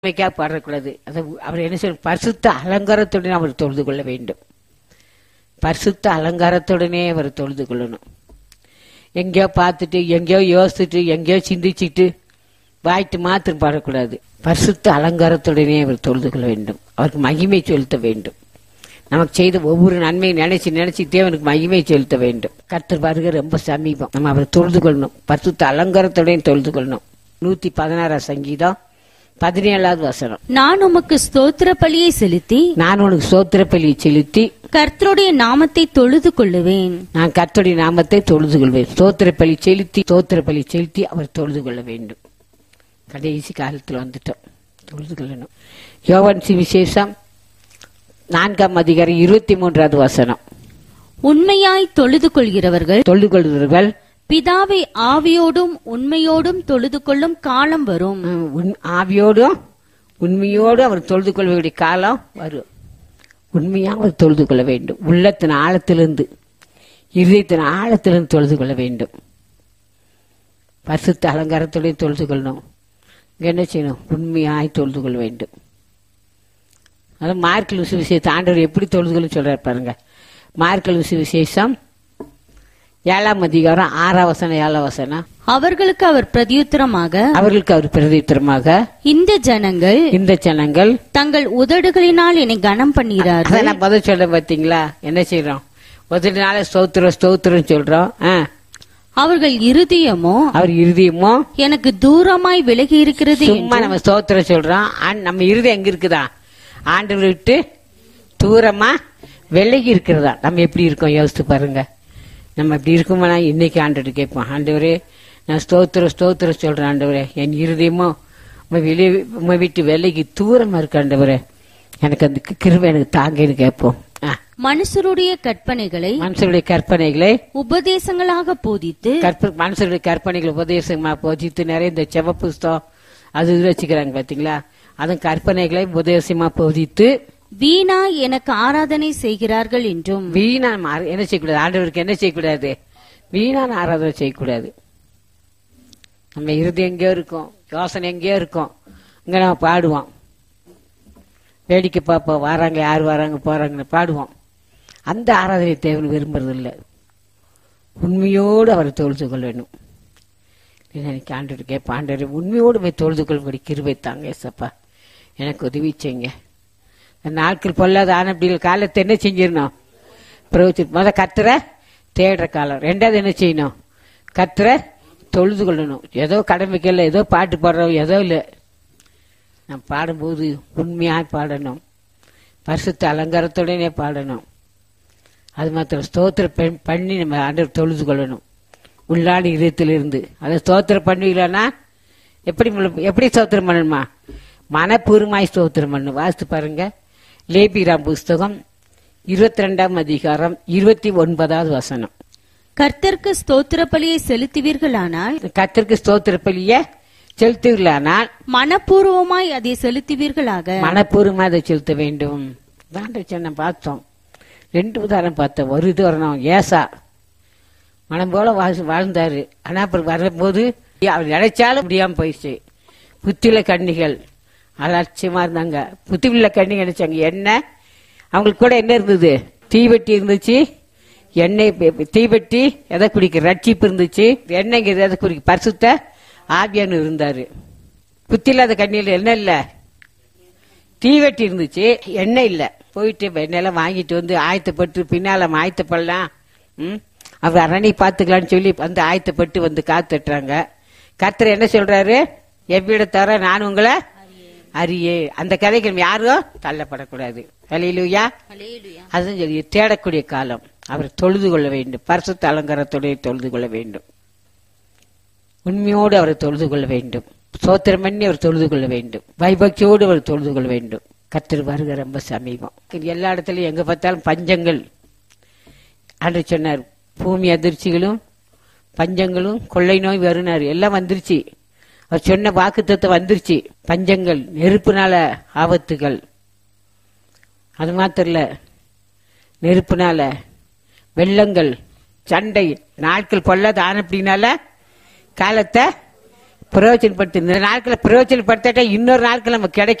வைக்கா பாடக்கூடாது அது அவர் என்ன சொல்ற பரிசுத்த அலங்காரத்துடன் அவர் தொழுது கொள்ள வேண்டும் பரிசுத்த அலங்காரத்துடனே அவர் தொழுது கொள்ளணும் எங்கேயோ பார்த்துட்டு எங்கேயோ யோசிச்சுட்டு எங்கேயோ சிந்திச்சுட்டு வாய்ட்டு மாத்திரம் பாடக்கூடாது பரிசுத்த அலங்காரத்துடனே அவர் தொழுது கொள்ள வேண்டும் அவருக்கு மகிமை செலுத்த வேண்டும் நமக்கு செய்த ஒவ்வொரு நன்மையை நினைச்சு நினைச்சு தேவனுக்கு மகிமை செலுத்த வேண்டும் கர்த்தர் வருகை ரொம்ப சமீபம் நம்ம அவரை தொழுது கொள்ளணும் பரிசுத்த அலங்காரத்துடன் தொழுது கொள்ளணும் நூத்தி பதினாறாம் சங்கீதம் பதினேழாவது வசனம் நான் உமக்கு ஸ்தோத்திர பலியை செலுத்தி நான் உனக்கு சோத்திர பலியை செலுத்தி கர்த்தருடைய நாமத்தை தொழுது கொள்ளுவேன் நான் கர்த்தருடைய நாமத்தை தொழுது கொள்வேன் ஸ்தோத்திர பலி செலுத்தி ஸ்தோத்திர பலி செலுத்தி அவர் தொழுது கொள்ள வேண்டும் கடைசி காலத்தில் வந்துட்டோம் தொழுது கொள்ளணும் யோவான் விசேஷம் நான்காம் அதிகாரம் இருபத்தி மூன்றாவது வசனம் உண்மையாய் தொழுது கொள்கிறவர்கள் தொழுது கொள்கிறவர்கள் பிதாவை ஆவியோடும் உண்மையோடும் தொழுது கொள்ளும் காலம் வரும் உம், உண்- ஆவியோடும் உண்மையோடு அவர் தொழுது கொள்ள வேண்டிய காலம் வரும் உண்மையாக அவர் தொழுது கொள்ள வேண்டும் உள்ளத்தின் ஆழத்திலிருந்து இதயத்தின் ஆழத்திலிருந்து தொழுது கொள்ள வேண்டும் பரிசுத்த அலங்காரத்துடன் தொழுது கொள்ளணும் இங்க என்ன செய்யணும் உண்மையாய் தொழுது கொள்ள வேண்டும் அது மார்க்கல் விசேஷத்தை ஆண்டவர் எப்படி தொழுது கொள்ள சொல்றாரு பாருங்க மார்க்கல் விசேஷம் ஏழாம் அதிகாரம் ஆறாம் வசனம் ஏழாம் வசனம் அவர்களுக்கு அவர் பிரதியுத்தரமாக அவர்களுக்கு அவர் பிரதித்திரமாக இந்த ஜனங்கள் இந்த ஜனங்கள் தங்கள் உதடுகளினால் என்னை கனம் பண்ணுகிறார்கள் அதான் நான் பதில் சொல்ல பாத்தீங்களா என்ன செய்யறோம் முதல் நாள ஸ்தோத்திரம் ஸ்தோத்திரம் சொல்றோம் ஆ. அவர்கள் இருதயமோ அவர் இருதயமோ எனக்கு தூரமாய் விலகி இருக்கிறது சும்மா நம்ம ஸ்தோத்திரம் சொல்றோம் ஆன்- நம்ம இருதயம் எங்க இருக்குதா ஆண்டு விட்டு தூரமா விலகி இருக்கிறதா நம்ம எப்படி இருக்கோம் யோசித்து பாருங்க நம்ம இப்படி இருக்குமானா இன்னைக்கு ஆண்டு கேட்போம் ஆண்டவரே நான் ஸ்தோத்திரம் ஸ்தோத்திரம் சொல்றேன் ஆண்டவரே என் இருதயமோ உங்க வெளியே உங்க வீட்டு வேலைக்கு தூரமா இருக்கு ஆண்டவரே எனக்கு அந்த கிருபை எனக்கு தாங்கன்னு கேட்போம் ஆ. மனுஷருடைய கற்பனைகளை மனுஷருடைய கற்பனைகளை உபதேசங்களாக போதித்து கற்ப மனுஷருடைய கற்பனைகள் உபதேசமா போதித்து நிறைய இந்த செவ புஸ்தகம் அது இது வச்சுக்கிறாங்க பாத்தீங்களா அதுவும் கற்பனைகளை உபதேசமா போதித்து வீணா எனக்கு ஆராதனை செய்கிறார்கள் என்றும் வீணா மாற- என்ன செய்யக்கூடாது ஆண்டவருக்கு என்ன செய்யக்கூடாது வீணான ஆராதனை செய்யக்கூடாது நம்ம இறுதி எங்கேயோ இருக்கும் யோசனை எங்கேயோ இருக்கும் இங்க நம்ம பாடுவோம் வேடிக்கை பார்ப்போம் வராங்க யார் வராங்க போறாங்கன்னு பாடுவோம் அந்த ஆராதனை தேவன் விரும்புறது இல்லை உண்மையோடு அவரை தொழுது கொள்ள வேணும் எனக்கு ஆண்டவர் கேட்ப ஆண்டவர் உண்மையோடு போய் தொழுது கொள்ளும்படி கிருபை தாங்க ஏசப்பா எனக்கு உதவி செய்யுங்க இந்த நாட்கள் பொல்லாத ஆனப்படிகள் காலத்தை என்ன செஞ்சிடணும் பிரவச்சி முத கத்துற தேடுற காலம் ரெண்டாவது என்ன செய்யணும் கத்துற தொழுது கொள்ளணும் ஏதோ கடமைக்கல ஏதோ பாட்டு பாடுறோம் ஏதோ இல்லை நான் பாடும்போது உண்மையாய் பாடணும் பரிசுத்த அலங்காரத்துடனே பாடணும் அது மாத்திரம் ஸ்தோத்திர பெண் பண்ணி நம்ம ஆண்டவர் தொழுது கொள்ளணும் உள்ளாடி இதயத்திலிருந்து அதை ஸ்தோத்திரம் பண்ணுவீங்களான்னா எப்படி முழு- எப்படி ஸ்தோத்திரம் பண்ணணுமா மனப்பூர்வமாய் ஸ்தோத்திரம் பண்ணணும் வாசித்து பாருங்க லேபிராம் புஸ்தகம் இருபத்தி ரெண்டாம் அதிகாரம் இருபத்தி ஒன்பதாவது வசனம் கர்த்தருக்கு ஸ்தோத்திர பலியை செலுத்துவீர்களானால் கத்திற்கு ஸ்தோத்திர பலிய செலுத்துவீர்களானால் மனப்பூர்வமாய் அதை செலுத்துவீர்களாக மனப்பூர்வமா அதை செலுத்த வேண்டும் தாண்ட சொன்ன பார்த்தோம் ரெண்டு உதாரணம் பார்த்தோம் ஒரு உதாரணம் ஏசா மனம் போல வாழ்- வாழ்ந்தாரு ஆனா அப்புறம் வரும்போது அவர் நினைச்சாலும் முடியாம போயிடுச்சு புத்தியுள்ள கண்ணிகள் அலட்சியமா இருந்தாங்க புத்தியுள்ள கண்ணி நினைச்சாங்க என்ன அவங்களுக்கு கூட என்ன இருந்தது தீவெட்டி இருந்துச்சு எண்ணெய் பி- தீவெட்டி எதை குடிக்க ரட்சிப்பு இருந்துச்சு எண்ணெய்ங்கிறது எதை குடிக்க பரிசுத்த ஆவியானு இருந்தாரு புத்தி இல்லாத கண்ணியில் என்ன இல்லை தீவெட்டி இருந்துச்சு எண்ணெய் இல்ல போயிட்டு எண்ணெயெல்லாம் வாங்கிட்டு வந்து ஆயத்தப்பட்டு பின்னால ஆயத்தப்படலாம் ம் அவர் அரணை பார்த்துக்கலாம்னு சொல்லி வந்து ஆயத்தப்பட்டு வந்து காத்துட்டுறாங்க கர்த்தர் என்ன சொல்றாரு எவ்விட தர நான் உங்களை அறியே அந்த கதைகள் யாரும் தள்ளப்படக்கூடாது அலையிலுயா அதுதான் சொல்லி தேடக்கூடிய காலம் அவர் தொழுது கொள்ள வேண்டும் பரிசுத்த அலங்காரத்தோட தொழுது கொள்ள வேண்டும் உண்மையோடு அவரை தொழுது கொள்ள வேண்டும் சோத்திரம் பண்ணி அவர் தொழுது கொள்ள வேண்டும் வைபக்தியோடு அவர் தொழுது கொள்ள வேண்டும் கத்திர வருக ரொம்ப சமீபம் எல்லா இடத்துலயும் எங்க பார்த்தாலும் பஞ்சங்கள் அன்று சொன்னார் பூமி அதிர்ச்சிகளும் பஞ்சங்களும் கொள்ளை நோய் வருனார் எல்லாம் வந்துருச்சு அவர் சொன்ன வாக்குத்தத்தை வந்துருச்சு பஞ்சங்கள் நெருப்புனால ஆபத்துகள் அது மாத்திரம் இல்ல நெருப்புனால வெள்ளங்கள் சண்டை நாட்கள் பொல்லாத ஆனப்படினால காலத்தை பிரயோஜனப்படுத்தி இந்த நாட்களை பிரயோஜனப்படுத்தாட்டா இன்னொரு நாட்கள் நம்ம கிடைக்கும்